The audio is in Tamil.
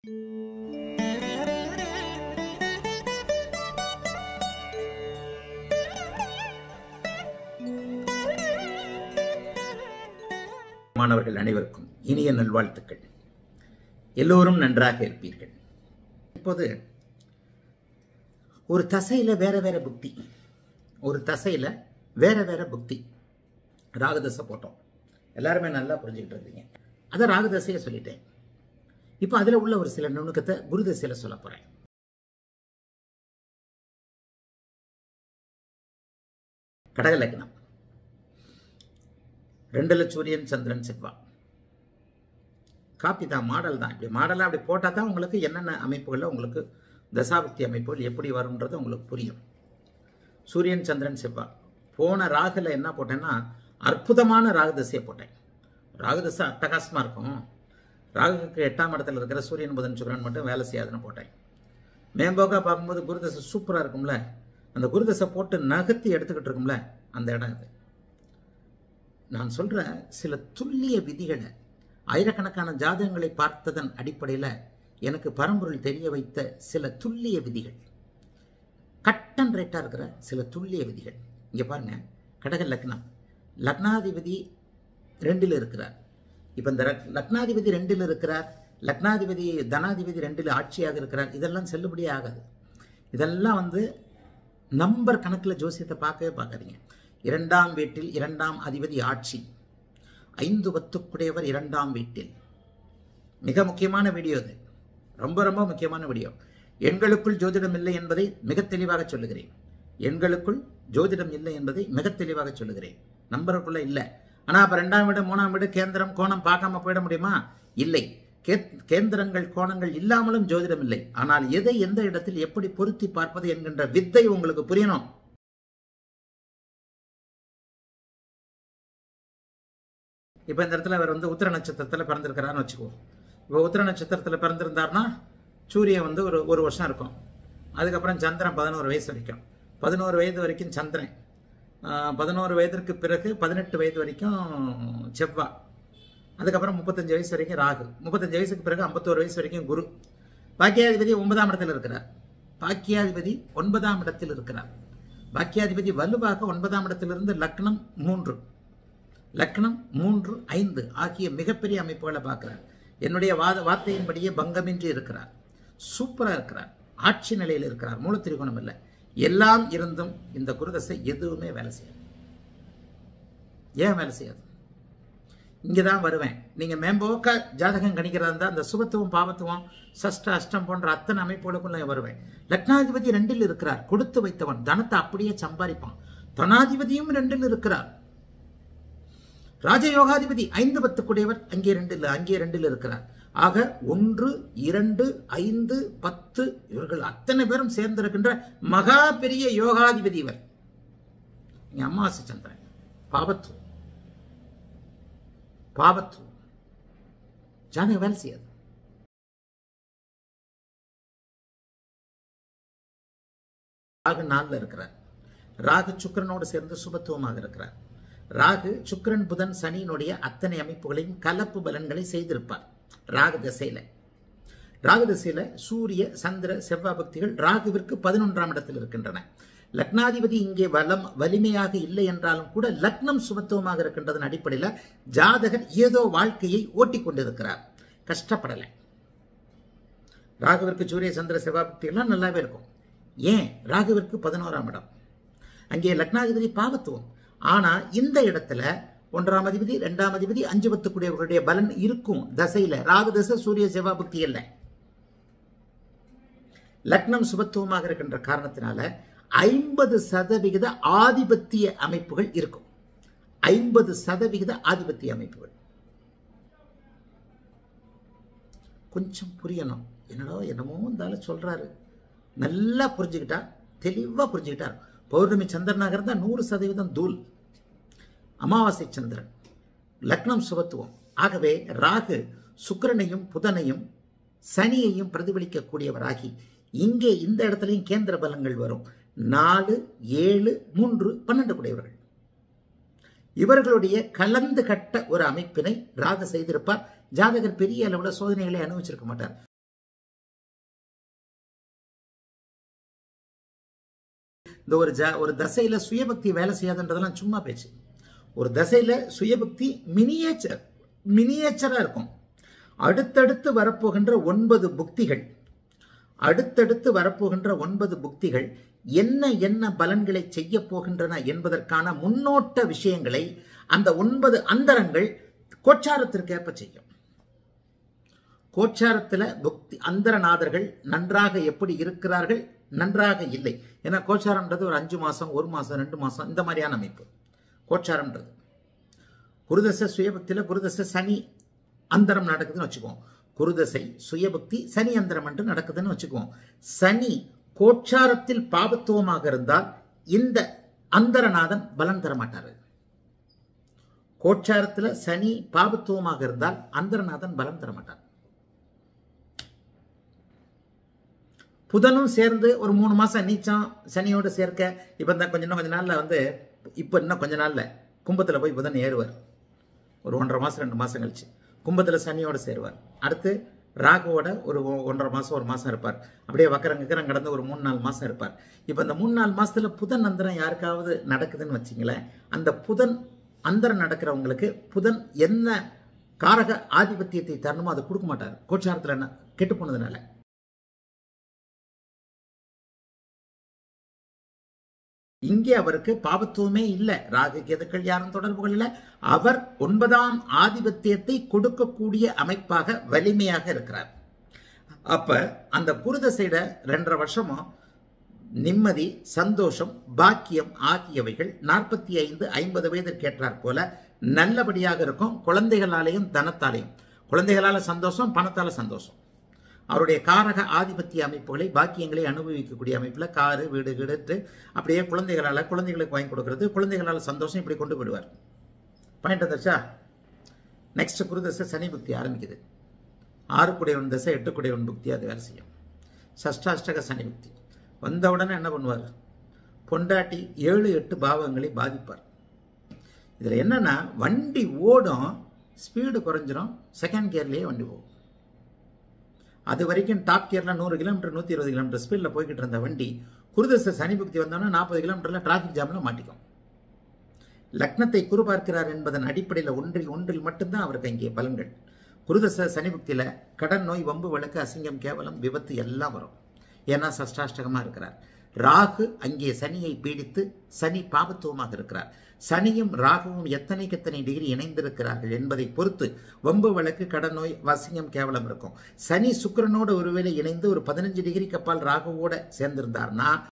மாணவர்கள் அனைவருக்கும் இனிய நல்வாழ்த்துக்கள் எல்லோரும் நன்றாக இருப்பீர்கள் இப்போது ஒரு தசையில வேற வேற புக்தி ஒரு தசையில வேற வேற புக்தி ராகதசை போட்டோம் எல்லாருமே நல்லா புரிஞ்சுக்கிட்டு இருந்தீங்க அதை ராகதசையை சொல்லிட்டேன் இப்போ அதில் உள்ள ஒரு சில நுணுக்கத்தை குருதசையில சொல்ல போறேன் கடக லக்னம் ரெண்டுல சூரியன் சந்திரன் செவ்வாய் காப்பி தான் மாடல் தான் இப்படி மாடலாக அப்படி போட்டால் தான் உங்களுக்கு என்னென்ன அமைப்புகளில் உங்களுக்கு தசாபக்தி அமைப்புகள் எப்படி வரும்ன்றது உங்களுக்கு புரியும் சூரியன் சந்திரன் செவ்வாய் போன ராகுல என்ன போட்டேன்னா அற்புதமான ராகுதசையை போட்டேன் ராகுதசை அட்டகாசமாக இருக்கும் ராகுக்கு எட்டாம் இடத்துல இருக்கிற சூரியன் புதன் சுக்கரன் மட்டும் வேலை செய்யாதுன்னு போட்டேன் மேம்போக்கா பார்க்கும்போது குருதசை சூப்பராக இருக்கும்ல அந்த குருதசை போட்டு நகர்த்தி எடுத்துக்கிட்டு இருக்கும்ல அந்த இடம் இது நான் சொல்ற சில துல்லிய விதிகளை ஆயிரக்கணக்கான ஜாதகங்களை பார்த்ததன் அடிப்படையில் எனக்கு பரம்பொருள் தெரிய வைத்த சில துல்லிய விதிகள் கட் அண்ட் ரைட்டாக இருக்கிற சில துல்லிய விதிகள் இங்கே பாருங்க கடக லக்னம் லக்னாதிபதி ரெண்டில் இருக்கிறார் இப்போ இந்த லக்- லக்னாதிபதி ரெண்டில் இருக்கிறார் லக்னாதிபதி தனாதிபதி ரெண்டில் ஆட்சியாக இருக்கிறார் இதெல்லாம் செல்லுபடியே ஆகாது இதெல்லாம் வந்து நம்பர் கணக்கில் ஜோசியத்தை பார்க்கவே பார்க்காதீங்க இரண்டாம் வீட்டில் இரண்டாம் அதிபதி ஆட்சி ஐந்து பத்துக்குடையவர் இரண்டாம் வீட்டில் மிக முக்கியமான வீடியோ இது ரொம்ப ரொம்ப முக்கியமான வீடியோ எண்களுக்குள் ஜோதிடம் இல்லை என்பதை மிக தெளிவாக சொல்லுகிறேன் எண்களுக்குள் ஜோதிடம் இல்லை என்பதை மிக தெளிவாக சொல்லுகிறேன் நம்பருக்குள்ள இல்லை ஆனால் அப்போ ரெண்டாம் வீடு மூணாம் வீடு கேந்திரம் கோணம் பார்க்காம போயிட முடியுமா இல்லை கே- கேந்திரங்கள் கோணங்கள் இல்லாமலும் ஜோதிடம் இல்லை ஆனால் எதை எந்த இடத்தில் எப்படி பொருத்தி பார்ப்பது என்கின்ற வித்தை உங்களுக்கு புரியணும் இப்போ இந்த இடத்துல அவர் வந்து உத்திர நட்சத்திரத்தில் பிறந்திருக்கிறாருன்னு வச்சுக்குவோம் இப்போ உத்திர நட்சத்திரத்தில் பிறந்திருந்தாருன்னா சூரியன் வந்து ஒரு ஒரு வருஷம் இருக்கும் அதுக்கப்புறம் சந்திரன் பதினோரு வயசு வரைக்கும் பதினோரு வயது வரைக்கும் சந்திரன் ஆஹ், பதினோரு வயதிற்கு பிறகு பதினெட்டு வயது வரைக்கும் செவ்வாய் அதுக்கப்புறம் முப்பத்தஞ்சு வயசு வரைக்கும் ராகு முப்பத்தஞ்சு வயசுக்கு பிறகு ஐம்பத்தோரு வயசு வரைக்கும் குரு பாக்கியாதிபதி ஒன்பதாம் இடத்தில் இருக்கிறார் பாக்கியாதிபதி ஒன்பதாம் இடத்தில் இருக்கிறார் பாக்கியாதிபதி வலுவாக ஒன்பதாம் இடத்திலிருந்து லக்னம் மூன்று லக்னம் மூன்று ஐந்து ஆகிய மிகப்பெரிய அமைப்புகளை பார்க்கிறார் என்னுடைய வாத வார்த்தையின்படியே பங்கமின்றி இருக்கிறார் சூப்பரா இருக்கிறார் ஆட்சி நிலையில் இருக்கிறார் மூலத்திரிகோணம் இல்லை எல்லாம் இருந்தும் இந்த குருதசை எதுவுமே வேலை செய்யாது ஏன் வேலை செய்யாது இங்கே தான் வருவேன் நீங்கள் மேம்போக்க ஜாதகம் கணிக்கிறதா இருந்தால் அந்த சுபத்துவம் பாவத்துவம் சஷ்ட அஷ்டம் போன்ற அத்தனை அமைப்புகளுக்கும் நான் வருவேன் லக்னாதிபதி ரெண்டில் இருக்கிறார் கொடுத்து வைத்தவன் தனத்தை அப்படியே சம்பாதிப்பான் தனாதிபதியும் ரெண்டில் இருக்கிறார் ராஜயோகாதிபதி ஐந்து பத்துக்குடையவர் அங்கே ரெண்டில் அங்கே ரெண்டில் இருக்கிறார் ஆக ஒன்று இரண்டு ஐந்து பத்து இவர்கள் அத்தனை பேரும் சேர்ந்திருக்கின்ற மகா பெரிய யோகாதிபதி இவர் இங்க அமாவாசை சந்திரன் பாபத்துவம் பாபத்துவம் ஜாதகம் வேலை செய்யாது ராகு நாளில் இருக்கிறார் ராகு சுக்கிரனோடு சேர்ந்து சுபத்துவமாக இருக்கிறார் ராகு சுக்கிரன் புதன் சனியினுடைய அத்தனை அமைப்புகளையும் கலப்பு பலன்களை செய்திருப்பார் ராகு திசையில ராகு திசையில சூரிய சந்திர செவ்வாய் பக்திகள் ராகுவிற்கு பதினொன்றாம் இடத்தில் இருக்கின்றன லக்னாதிபதி இங்கே வலம் வலிமையாக இல்லை என்றாலும் கூட லக்னம் சுபத்துவமாக இருக்கின்றதன் அடிப்படையில் ஜாதகர் ஏதோ வாழ்க்கையை ஓட்டிக் கொண்டிருக்கிறார் கஷ்டப்படலை ராகுவிற்கு சூரிய சந்திர செவ்வாய் பக்திகள்லாம் நல்லாவே இருக்கும் ஏன் ராகுவிற்கு பதினோராம் இடம் அங்கே லக்னாதிபதி பாவத்துவம் ஆனா இந்த இடத்துல ஒன்றாம் அதிபதி ரெண்டாம் அதிபதி அஞ்சு பத்துக்குடையவர்களுடைய பலன் இருக்கும் தசையில ராகு தசை சூரிய செவ்வாய் பக்தி இல்லை லக்னம் சுபத்துவமாக இருக்கின்ற காரணத்தினால ஐம்பது சதவிகித ஆதிபத்திய அமைப்புகள் இருக்கும் ஐம்பது சதவிகித ஆதிபத்திய அமைப்புகள் கொஞ்சம் புரியணும் என்னடோ என்னமோ இருந்தாலும் சொல்றாரு நல்லா புரிஞ்சுக்கிட்டா தெளிவா புரிஞ்சுக்கிட்டார் பௌர்ணமி சந்திரனாக இருந்தால் நூறு சதவீதம் தூள் அமாவாசை சந்திரன் லக்னம் சுபத்துவம் ஆகவே ராகு சுக்கிரனையும் புதனையும் சனியையும் பிரதிபலிக்கக்கூடியவராகி இங்கே இந்த இடத்துலையும் கேந்திர பலங்கள் வரும் நாலு ஏழு மூன்று பன்னெண்டு கூடியவர்கள் இவர்களுடைய கலந்து கட்ட ஒரு அமைப்பினை ராகு செய்திருப்பார் ஜாதகர் பெரிய அளவுல சோதனைகளை அனுபவிச்சிருக்க மாட்டார் இந்த ஒரு ஜ ஒரு தசையில சுயபக்தி வேலை செய்யாதுன்றதெல்லாம் சும்மா பேச்சு ஒரு தசையில சுயபக்தி மினியேச்சர் மினியேச்சரா இருக்கும் அடுத்தடுத்து வரப்போகின்ற ஒன்பது புக்திகள் அடுத்தடுத்து வரப்போகின்ற ஒன்பது புக்திகள் என்ன என்ன பலன்களை செய்ய போகின்றன என்பதற்கான முன்னோட்ட விஷயங்களை அந்த ஒன்பது அந்தரங்கள் கோச்சாரத்திற்கேற்ப செய்யும் கோச்சாரத்தில் புக்தி அந்தரநாதர்கள் நன்றாக எப்படி இருக்கிறார்கள் நன்றாக இல்லை ஏன்னா கோச்சாரம்ன்றது ஒரு அஞ்சு மாசம் ஒரு மாசம் ரெண்டு மாசம் இந்த மாதிரியான அமைப்பு கோச்சாரம்ன்றது குருதசை சுயபக்தியில் குருதசை சனி அந்தரம் நடக்குதுன்னு வச்சுக்குவோம் குருதசை சுயபக்தி சனி அந்தரம் என்று நடக்குதுன்னு வச்சுக்குவோம் சனி கோச்சாரத்தில் பாபத்துவமாக இருந்தால் இந்த அந்தரநாதன் பலன் தர மாட்டாரு கோச்சாரத்தில் சனி பாபத்துவமாக இருந்தால் அந்தரநாதன் பலம் தர மாட்டார் புதனும் சேர்ந்து ஒரு மூணு மாசம் நீச்சம் சனியோடு சேர்க்க இப்போ இந்த கொஞ்சம் இன்னும் கொஞ்ச நாள்ல வந்து இப்போ இன்னும் கொஞ்ச நாள்ல கும்பத்துல போய் புதன் ஏறுவார் ஒரு ஒன்றரை மாசம் ரெண்டு மாசம் கழிச்சு கும்பத்துல சனியோடு சேருவார் அடுத்து ராகுவோட ஒரு ஒ- ஒன்றரை மாசம் ஒரு மாசம் இருப்பார் அப்படியே வக்கரம் கிக்கரம் கடந்து ஒரு மூணு நாலு மாசம் இருப்பார் இப்போ இந்த மூணு நாலு மாசத்துல புதன் அந்தரம் யாருக்காவது நடக்குதுன்னு வச்சிங்களேன் அந்த புதன் அந்தரம் நடக்கிறவங்களுக்கு புதன் என்ன காரக ஆதிபத்தியத்தை தரணுமோ அதை கொடுக்க மாட்டார் கோச்சாரத்தில் என்ன கெட்டு போனதுனால இங்கே அவருக்கு பாபத்துவமே இல்லை ராகு கேதுக்கள் யாரும் தொடர்புகள் இல்லை அவர் ஒன்பதாம் ஆதிபத்தியத்தை கொடுக்கக்கூடிய அமைப்பாக வலிமையாக இருக்கிறார் அப்ப அந்த குருதசைட ரெண்டரை வருஷமும் நிம்மதி சந்தோஷம் பாக்கியம் ஆகியவைகள் நாற்பத்தி ஐந்து ஐம்பது வயதிற்கு ஏற்றாற் போல நல்லபடியாக இருக்கும் குழந்தைகளாலேயும் தனத்தாலேயும் குழந்தைகளால சந்தோஷம் பணத்தால சந்தோஷம் அவருடைய காரக ஆதிபத்திய அமைப்புகளை பாக்கியங்களை அனுபவிக்கக்கூடிய அமைப்பில் காரு வீடு கிடத்து அப்படியே குழந்தைகளால் குழந்தைகளுக்கு வாங்கி கொடுக்கறது குழந்தைகளால் சந்தோஷம் இப்படி கொண்டு போயிடுவார் பாயிண்ட் வந்துச்சா நெக்ஸ்ட் குருதசை சனி புக்தி ஆரம்பிக்குது ஆறு குடையவன் தசை எட்டு குடையவன் புக்தி அது வேலை செய்யும் சஷ்டாஷ்டக சனி புக்தி வந்த உடனே என்ன பண்ணுவார் பொண்டாட்டி ஏழு எட்டு பாவங்களை பாதிப்பார் இதில் என்னன்னா வண்டி ஓடும் ஸ்பீடு குறைஞ்சிரும் செகண்ட் கியர்லேயே வண்டி போகும் அது வரைக்கும் டாப் கியர்ல நூறு கிலோமீட்டர் நூற்றி இருபது கிலோமீட்டர் ஸ்பீடில் போய்கிட்டு இருந்த வண்டி குருதச சனி புக்தி வந்தோன்னா நாற்பது கிலோமீட்டரில் டிராஃபிக் ஜாமில் மாட்டிக்கும் லக்னத்தை குரு பார்க்கிறார் என்பதன் அடிப்படையில் ஒன்றில் ஒன்றில் மட்டும்தான் அவருக்கு இங்கே பலன்கள் குருதச சனி புக்தியில் கடன் நோய் வம்பு வழக்கு அசிங்கம் கேவலம் விபத்து எல்லாம் வரும் ஏன்னா சஷ்டாஷ்டகமாக இருக்கிறார் ராகு அங்கே சனியை பீடித்து சனி பாபத்துவமாக இருக்கிறார் சனியும் ராகுவும் எத்தனைக்கு எத்தனை டிகிரி இணைந்திருக்கிறார்கள் என்பதை பொறுத்து வம்பு வழக்கு கடன் நோய் வசிங்கம் கேவலம் இருக்கும் சனி சுக்கிரனோட ஒருவேளை இணைந்து ஒரு பதினஞ்சு டிகிரி கப்பால் ராகுவோட சேர்ந்திருந்தார்னா